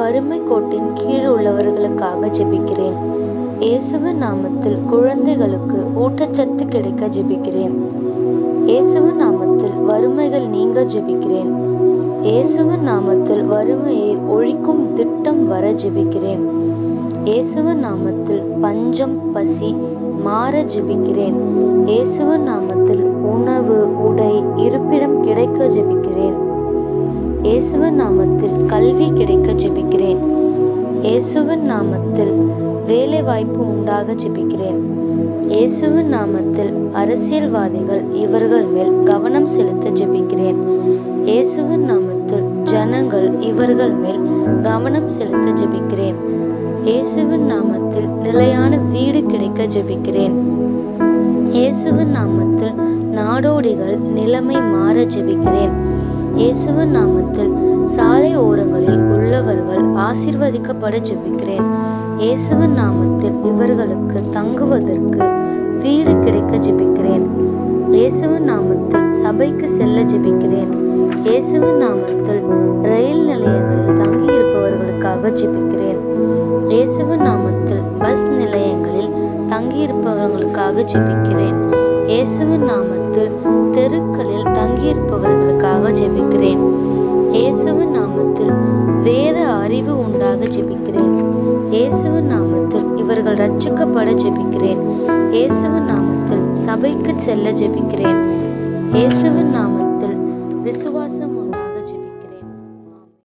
வறுமை கோட்டின் கீழ் உள்ளவர்களுக்காக ஜெபிக்கிறேன் இயேசுவின் நாமத்தில் குழந்தைகளுக்கு ஊட்டச்சத்து கிடைக்க ஜெபிக்கிறேன் இயேசுவின் நாமத்தில் வறுமைகள் நீங்க ஜெபிக்கிறேன் இயேசுவின் நாமத்தில் வறுமையை ஒழிக்கும் திட்டம் வர ஜெபிக்கிறேன் இயேசுவின் நாமத்தில் பஞ்சம் பசி மாற ஜெபிக்கிறேன் இயேசுவின் நாமத்தில் உணவு உடை இருப்பிடம் கிடைக்க ஜெபிக்கிறேன் இயேசுவின் நாமத்தில் கல்வி கிடைக்க ஜெபிக்கிறேன் இயேசுவின் நாமத்தில் வேலை வாய்ப்பு உண்டாக ஜெபிக்கிறேன் இயேசுவின் நாமத்தில் அரசியல்வாதிகள் இவர்கள் மேல் கவனம் செலுத்த ஜெபிக்கிறேன் இயேசுவின் நாமத்தில் ஜனங்கள் இவர்கள் மேல் கவனம் செலுத்த ஜெபிக்கிறேன் இயேசுவின் நாமத்தில் நிலையான வீடு கிடைக்க ஜெபிக்கிறேன் இயேசுவின் நாமத்தில் நாடோடிகள் நிலைமை மாற ஜெபிக்கிறேன் இயேசுவின் நாமத்தில் சாலை ஓரங்களில் உள்ளவர்கள் ஆசிர்வதிக்கப்பட ஜெபிக்கிறேன் இயேசுவின் நாமத்தில் இவர்களுக்கு தங்குவதற்கு வீடு கிடைக்க ஜெபிக்கிறேன் இயேசுவின் நாமத்தில் சபைக்கு செல்ல ஜெபிக்கிறேன் இயேசுவின் நாமத்தில் ரயில் நிலையங்களில் தங்கியிருப்பவர்களுக்காக ஜெபிக்கிறேன் இயேசுவின் நாமத்தில் பஸ் நிலையங்களில் தங்கியிருப்பவர்களுக்காக ஜெபிக்கிறேன் இயேசுவின் நாமத்தில் தெருக்களில் தங்கியிருப்பவர்களுக்காக ஜெபிக்கிறேன் இயேசுவின் நாமத்தில் வேத அறிவு உண்டாக ஜெபிக்கிறேன் இயேசுவின் நாமத்தில் இவர்கள் ரட்சிக்கப்பட ஜெபிக்கிறேன் இயேசுவின் நாமத்தில் சபைக்கு செல்ல ஜெபிக்கிறேன் இயேசுவின் நாமத்தில் விசுவாசம்